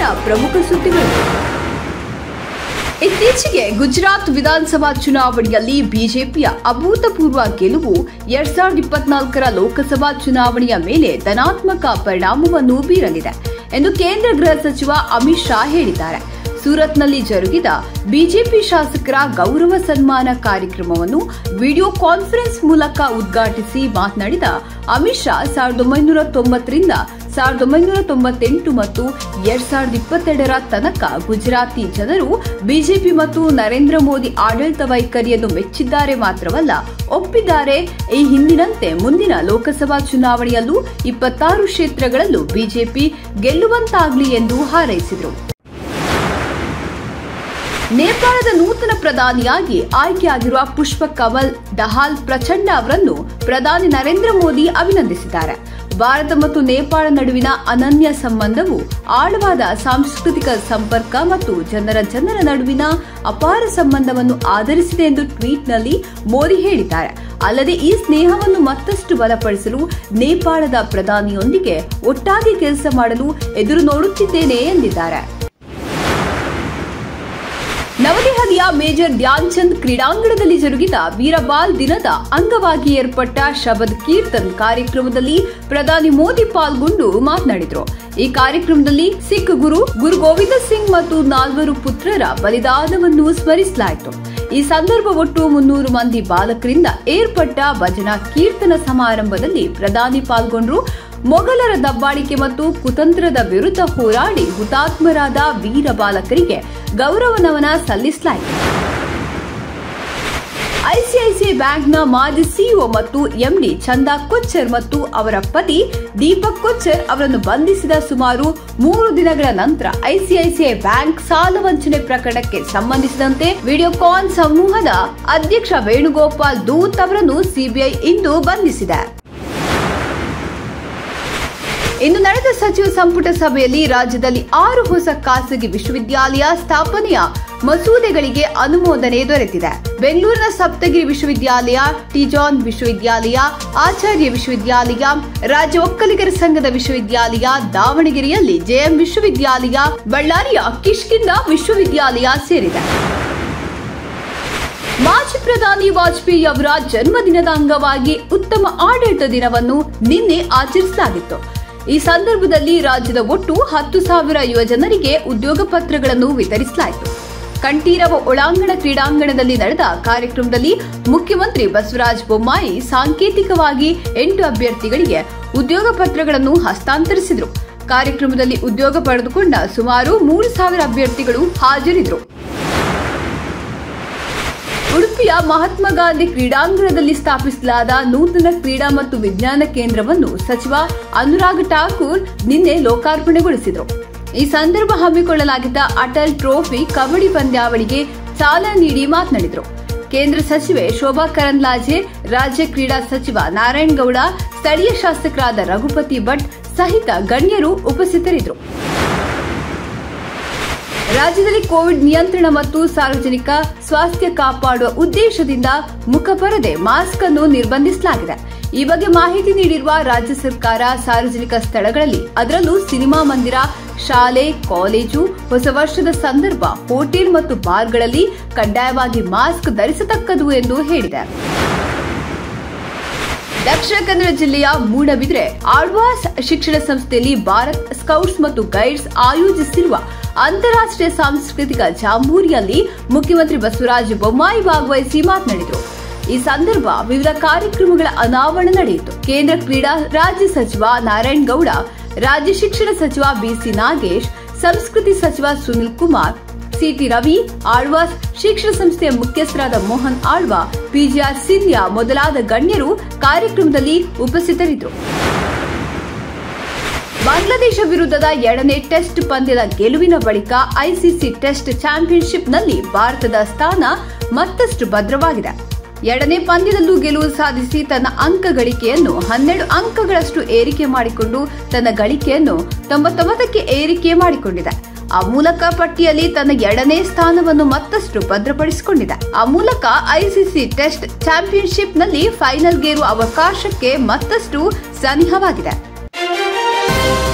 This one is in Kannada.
ಇವತ್ತಿನ ಪ್ರಮುಖ ಸುದ್ದಿಗಳು ಇತ್ತೀಚೆಗೆ ಗುಜರಾತ್ ವಿಧಾನಸಭಾ ಚುನಾವಣೆಯಲ್ಲಿ ಬಿಜೆಪಿಯ ಅಭೂತಪೂರ್ವ ಗೆಲುವು ಎರಡ್ ಸಾವಿರದ ಇಪ್ಪತ್ನಾಲ್ಕರ ಲೋಕಸಭಾ ಚುನಾವಣೆಯ ಮೇಲೆ ಧನಾತ್ಮಕ ಪರಿಣಾಮವನ್ನು ಬೀರಲಿದೆ ಎಂದು ಕೇಂದ್ರ ಗೃಹ ಸಚಿವ ಅಮಿತ್ ಶಾ ಹೇಳಿದ್ದಾರೆ ಸೂರತ್ನಲ್ಲಿ ಜರುಗಿದ ಬಿಜೆಪಿ ಶಾಸಕರ ಗೌರವ ಸನ್ಮಾನ ಕಾರ್ಯಕ್ರಮವನ್ನು ವಿಡಿಯೋ ಕಾನ್ಫರೆನ್ಸ್ ಮೂಲಕ ಉದ್ಘಾಟಿಸಿ ಮಾತನಾಡಿದ ಅಮಿತ್ ಶಾ ಸಾವಿರದ ಒಂಬೈನೂರ ತೊಂಬತ್ತರಿಂದ ಸಾವಿರದ ಒಂಬೈನೂರ ತೊಂಬತ್ತೆಂಟು ಮತ್ತು ಎರಡ್ ಸಾವಿರದ ಇಪ್ಪತ್ತೆರಡರ ತನಕ ಗುಜರಾತಿ ಜನರು ಬಿಜೆಪಿ ಮತ್ತು ನರೇಂದ್ರ ಮೋದಿ ಆಡಳಿತ ವೈಖರಿಯನ್ನು ಮೆಚ್ಚಿದ್ದಾರೆ ಮಾತ್ರವಲ್ಲ ಒಪ್ಪಿದ್ದಾರೆ ಈ ಹಿಂದಿನಂತೆ ಮುಂದಿನ ಲೋಕಸಭಾ ಚುನಾವಣೆಯಲ್ಲೂ ಇಪ್ಪತ್ತಾರು ಕ್ಷೇತ್ರಗಳಲ್ಲೂ ಬಿಜೆಪಿ ಗೆಲ್ಲುವಂತಾಗಲಿ ಎಂದು ಹಾರೈಸಿದರು ನೇಪಾಳದ ನೂತನ ಪ್ರಧಾನಿಯಾಗಿ ಆಯ್ಕೆಯಾಗಿರುವ ಪುಷ್ಪ ಕಮಲ್ ಡಹಾಲ್ ಪ್ರಚಂಡ ಅವರನ್ನು ಪ್ರಧಾನಿ ನರೇಂದ್ರ ಮೋದಿ ಅಭಿನಂದಿಸಿದ್ದಾರೆ ಭಾರತ ಮತ್ತು ನೇಪಾಳ ನಡುವಿನ ಅನನ್ಯ ಸಂಬಂಧವು ಆಳವಾದ ಸಾಂಸ್ಕೃತಿಕ ಸಂಪರ್ಕ ಮತ್ತು ಜನರ ಜನರ ನಡುವಿನ ಅಪಾರ ಸಂಬಂಧವನ್ನು ಆಧರಿಸಿದೆ ಎಂದು ಟ್ವೀಟ್ನಲ್ಲಿ ಮೋದಿ ಹೇಳಿದ್ದಾರೆ ಅಲ್ಲದೆ ಈ ಸ್ನೇಹವನ್ನು ಮತ್ತಷ್ಟು ಬಲಪಡಿಸಲು ನೇಪಾಳದ ಪ್ರಧಾನಿಯೊಂದಿಗೆ ಒಟ್ಟಾಗಿ ಕೆಲಸ ಮಾಡಲು ಎದುರು ನೋಡುತ್ತಿದ್ದೇನೆ ಎಂದಿದ್ದಾರೆ ನವದೆಹಲಿಯ ಮೇಜರ್ ಧ್ಯಾನ್ ಚಂದ್ ಕ್ರೀಡಾಂಗಣದಲ್ಲಿ ಜರುಗಿದ ವೀರಬಾಲ್ ದಿನದ ಅಂಗವಾಗಿ ಏರ್ಪಟ್ಟ ಶಬದ್ ಕೀರ್ತನ್ ಕಾರ್ಯಕ್ರಮದಲ್ಲಿ ಪ್ರಧಾನಿ ಮೋದಿ ಪಾಲ್ಗೊಂಡು ಮಾತನಾಡಿದರು ಈ ಕಾರ್ಯಕ್ರಮದಲ್ಲಿ ಸಿಖ್ ಗುರು ಗುರು ಗೋವಿಂದ ಸಿಂಗ್ ಮತ್ತು ನಾಲ್ವರು ಪುತ್ರರ ಬಲಿದಾನವನ್ನು ಸ್ಮರಿಸಲಾಯಿತು ಈ ಸಂದರ್ಭ ಒಟ್ಟು ಮುನ್ನೂರು ಮಂದಿ ಬಾಲಕರಿಂದ ಏರ್ಪಟ್ಟ ಭಜನಾ ಕೀರ್ತನ ಸಮಾರಂಭದಲ್ಲಿ ಪ್ರಧಾನಿ ಪಾಲ್ಗೊಂಡರು ಮೊಘಲರ ದಬ್ಬಾಳಿಕೆ ಮತ್ತು ಕುತಂತ್ರದ ವಿರುದ್ಧ ಹೋರಾಡಿ ಹುತಾತ್ಮರಾದ ವೀರ ಬಾಲಕರಿಗೆ ಗೌರವ ನಮನ ಸಲ್ಲಿಸಲಾಯಿತು ಐಸಿಐಸಿಐ ಬ್ಯಾಂಕ್ನ ಮಾಜಿ ಸಿಇಒ ಮತ್ತು ಎಂಡಿ ಚಂದಾ ಕೊಚ್ಚರ್ ಮತ್ತು ಅವರ ಪತಿ ದೀಪಕ್ ಕೊಚ್ಚರ್ ಅವರನ್ನು ಬಂಧಿಸಿದ ಸುಮಾರು ಮೂರು ದಿನಗಳ ನಂತರ ಐಸಿಐಸಿಐ ಬ್ಯಾಂಕ್ ಸಾಲ ವಂಚನೆ ಪ್ರಕರಣಕ್ಕೆ ಸಂಬಂಧಿಸಿದಂತೆ ವಿಡಿಯೋಕಾನ್ ಸಮೂಹದ ಅಧ್ಯಕ್ಷ ವೇಣುಗೋಪಾಲ್ ದೂತ್ ಅವರನ್ನು ಸಿಬಿಐ ಇಂದು ಬಂಧಿಸಿದೆ ಇಂದು ನಡೆದ ಸಚಿವ ಸಂಪುಟ ಸಭೆಯಲ್ಲಿ ರಾಜ್ಯದಲ್ಲಿ ಆರು ಹೊಸ ಖಾಸಗಿ ವಿಶ್ವವಿದ್ಯಾಲಯ ಸ್ಥಾಪನೆಯ ಮಸೂದೆಗಳಿಗೆ ಅನುಮೋದನೆ ದೊರೆತಿದೆ ಬೆಂಗಳೂರಿನ ಸಪ್ತಗಿರಿ ವಿಶ್ವವಿದ್ಯಾಲಯ ಟಿಜಾನ್ ವಿಶ್ವವಿದ್ಯಾಲಯ ಆಚಾರ್ಯ ವಿಶ್ವವಿದ್ಯಾಲಯ ರಾಜ್ಯ ಒಕ್ಕಲಿಗರ ಸಂಘದ ವಿಶ್ವವಿದ್ಯಾಲಯ ದಾವಣಗೆರೆಯಲ್ಲಿ ಜೆಎಂ ವಿಶ್ವವಿದ್ಯಾಲಯ ಬಳ್ಳಾರಿಯ ಕಿಷ್ಕಿಂದ ವಿಶ್ವವಿದ್ಯಾಲಯ ಸೇರಿದೆ ಮಾಜಿ ಪ್ರಧಾನಿ ವಾಜಪೇಯಿ ಅವರ ಜನ್ಮದಿನದ ಅಂಗವಾಗಿ ಉತ್ತಮ ಆಡಳಿತ ದಿನವನ್ನು ನಿನ್ನೆ ಆಚರಿಸಲಾಗಿತ್ತು ಈ ಸಂದರ್ಭದಲ್ಲಿ ರಾಜ್ಯದ ಒಟ್ಟು ಹತ್ತು ಸಾವಿರ ಯುವ ಜನರಿಗೆ ಉದ್ಯೋಗ ಪತ್ರಗಳನ್ನು ವಿತರಿಸಲಾಯಿತು ಕಂಠೀರವ ಒಳಾಂಗಣ ಕ್ರೀಡಾಂಗಣದಲ್ಲಿ ನಡೆದ ಕಾರ್ಯಕ್ರಮದಲ್ಲಿ ಮುಖ್ಯಮಂತ್ರಿ ಬಸವರಾಜ ಬೊಮ್ಮಾಯಿ ಸಾಂಕೇತಿಕವಾಗಿ ಎಂಟು ಅಭ್ಯರ್ಥಿಗಳಿಗೆ ಉದ್ಯೋಗ ಪತ್ರಗಳನ್ನು ಹಸ್ತಾಂತರಿಸಿದರು ಕಾರ್ಯಕ್ರಮದಲ್ಲಿ ಉದ್ಯೋಗ ಪಡೆದುಕೊಂಡ ಸುಮಾರು ಮೂರು ಸಾವಿರ ಅಭ್ಯರ್ಥಿಗಳು ಹಾಜರಿದ್ದರು ಉಡುಪಿಯ ಮಹಾತ್ಮ ಗಾಂಧಿ ಕ್ರೀಡಾಂಗಣದಲ್ಲಿ ಸ್ಥಾಪಿಸಲಾದ ನೂತನ ಕ್ರೀಡಾ ಮತ್ತು ವಿಜ್ಞಾನ ಕೇಂದ್ರವನ್ನು ಸಚಿವ ಅನುರಾಗ್ ಠಾಕೂರ್ ನಿನ್ನೆ ಲೋಕಾರ್ಪಣೆಗೊಳಿಸಿದರು ಈ ಸಂದರ್ಭ ಹಮ್ಮಿಕೊಳ್ಳಲಾಗಿದ್ದ ಅಟಲ್ ಟ್ರೋಫಿ ಕಬಡ್ಡಿ ಪಂದ್ಯಾವಳಿಗೆ ಚಾಲನೆ ನೀಡಿ ಮಾತನಾಡಿದರು ಕೇಂದ್ರ ಸಚಿವೆ ಶೋಭಾ ಕರಂದ್ಲಾಜೆ ರಾಜ್ಯ ಕ್ರೀಡಾ ಸಚಿವ ನಾರಾಯಣಗೌಡ ಸ್ಥಳೀಯ ಶಾಸಕರಾದ ರಘುಪತಿ ಭಟ್ ಸಹಿತ ಗಣ್ಯರು ಉಪಸ್ಥಿತರಿದ್ದರು ರಾಜ್ಯದಲ್ಲಿ ಕೋವಿಡ್ ನಿಯಂತ್ರಣ ಮತ್ತು ಸಾರ್ವಜನಿಕ ಸ್ವಾಸ್ಥ್ಯ ಕಾಪಾಡುವ ಉದ್ದೇಶದಿಂದ ಮುಖಪರದೆ ಮಾಸ್ಕ್ ಅನ್ನು ನಿರ್ಬಂಧಿಸಲಾಗಿದೆ ಈ ಬಗ್ಗೆ ಮಾಹಿತಿ ನೀಡಿರುವ ರಾಜ್ಯ ಸರ್ಕಾರ ಸಾರ್ವಜನಿಕ ಸ್ಥಳಗಳಲ್ಲಿ ಅದರಲ್ಲೂ ಸಿನಿಮಾ ಮಂದಿರ ಶಾಲೆ ಕಾಲೇಜು ಹೊಸ ವರ್ಷದ ಸಂದರ್ಭ ಹೋಟೆಲ್ ಮತ್ತು ಬಾರ್ಗಳಲ್ಲಿ ಕಡ್ಡಾಯವಾಗಿ ಮಾಸ್ಕ್ ಧರಿಸತಕ್ಕದು ಎಂದು ಹೇಳಿದೆ ದಕ್ಷಿಣ ಕನ್ನಡ ಜಿಲ್ಲೆಯ ಮೂಡಬಿದ್ರೆ ಆಳ್ವಾಸ್ ಶಿಕ್ಷಣ ಸಂಸ್ಥೆಯಲ್ಲಿ ಭಾರತ್ ಸ್ಕೌಟ್ಸ್ ಮತ್ತು ಗೈಡ್ಸ್ ಆಯೋಜಿಸಿರುವ ಅಂತಾರಾಷ್ಟ್ರೀಯ ಸಾಂಸ್ಕೃತಿಕ ಜಾಂಬೂರಿಯಲ್ಲಿ ಮುಖ್ಯಮಂತ್ರಿ ಬಸವರಾಜ ಬೊಮ್ಮಾಯಿ ಭಾಗವಹಿಸಿ ಮಾತನಾಡಿದರು ಈ ಸಂದರ್ಭ ವಿವಿಧ ಕಾರ್ಯಕ್ರಮಗಳ ಅನಾವರಣ ನಡೆಯಿತು ಕೇಂದ್ರ ಕ್ರೀಡಾ ರಾಜ್ಯ ಸಚಿವ ನಾರಾಯಣ್ ಗೌಡ ರಾಜ್ಯ ಶಿಕ್ಷಣ ಸಚಿವ ಬಿಸಿ ನಾಗೇಶ್ ಸಂಸ್ಕೃತಿ ಸಚಿವ ಸುನಿಲ್ ಕುಮಾರ್ ಸಿಟಿ ರವಿ ಆಳ್ವಾಸ್ ಶಿಕ್ಷಣ ಸಂಸ್ಥೆಯ ಮುಖ್ಯಸ್ಥರಾದ ಮೋಹನ್ ಆಳ್ವಾ ಪಿಜಿಆರ್ ಸಿಂಧ್ಯಾ ಮೊದಲಾದ ಗಣ್ಯರು ಕಾರ್ಯಕ್ರಮದಲ್ಲಿ ಉಪಸ್ಥಿತರಿದ್ದರು ಬಾಂಗ್ಲಾದೇಶ ವಿರುದ್ಧದ ಎರಡನೇ ಟೆಸ್ಟ್ ಪಂದ್ಯದ ಗೆಲುವಿನ ಬಳಿಕ ಐಸಿಸಿ ಟೆಸ್ಟ್ ಚಾಂಪಿಯನ್ಶಿಪ್ನಲ್ಲಿ ಭಾರತದ ಸ್ಥಾನ ಮತ್ತಷ್ಟು ಭದ್ರವಾಗಿದೆ ಎರಡನೇ ಪಂದ್ಯದಲ್ಲೂ ಗೆಲುವು ಸಾಧಿಸಿ ತನ್ನ ಅಂಕ ಗಳಿಕೆಯನ್ನು ಹನ್ನೆರಡು ಅಂಕಗಳಷ್ಟು ಏರಿಕೆ ಮಾಡಿಕೊಂಡು ತನ್ನ ಗಳಿಕೆಯನ್ನು ತೊಂಬತ್ತೊಂಬತ್ತಕ್ಕೆ ಏರಿಕೆ ಮಾಡಿಕೊಂಡಿದೆ ಆ ಮೂಲಕ ಪಟ್ಟಿಯಲ್ಲಿ ತನ್ನ ಎರಡನೇ ಸ್ಥಾನವನ್ನು ಮತ್ತಷ್ಟು ಭದ್ರಪಡಿಸಿಕೊಂಡಿದೆ ಆ ಮೂಲಕ ಐಸಿಸಿ ಟೆಸ್ಟ್ ಚಾಂಪಿಯನ್ಶಿಪ್ನಲ್ಲಿ ಫೈನಲ್ಗೇರುವ ಅವಕಾಶಕ್ಕೆ ಮತ್ತಷ್ಟು ಸನಿಹವಾಗಿದೆ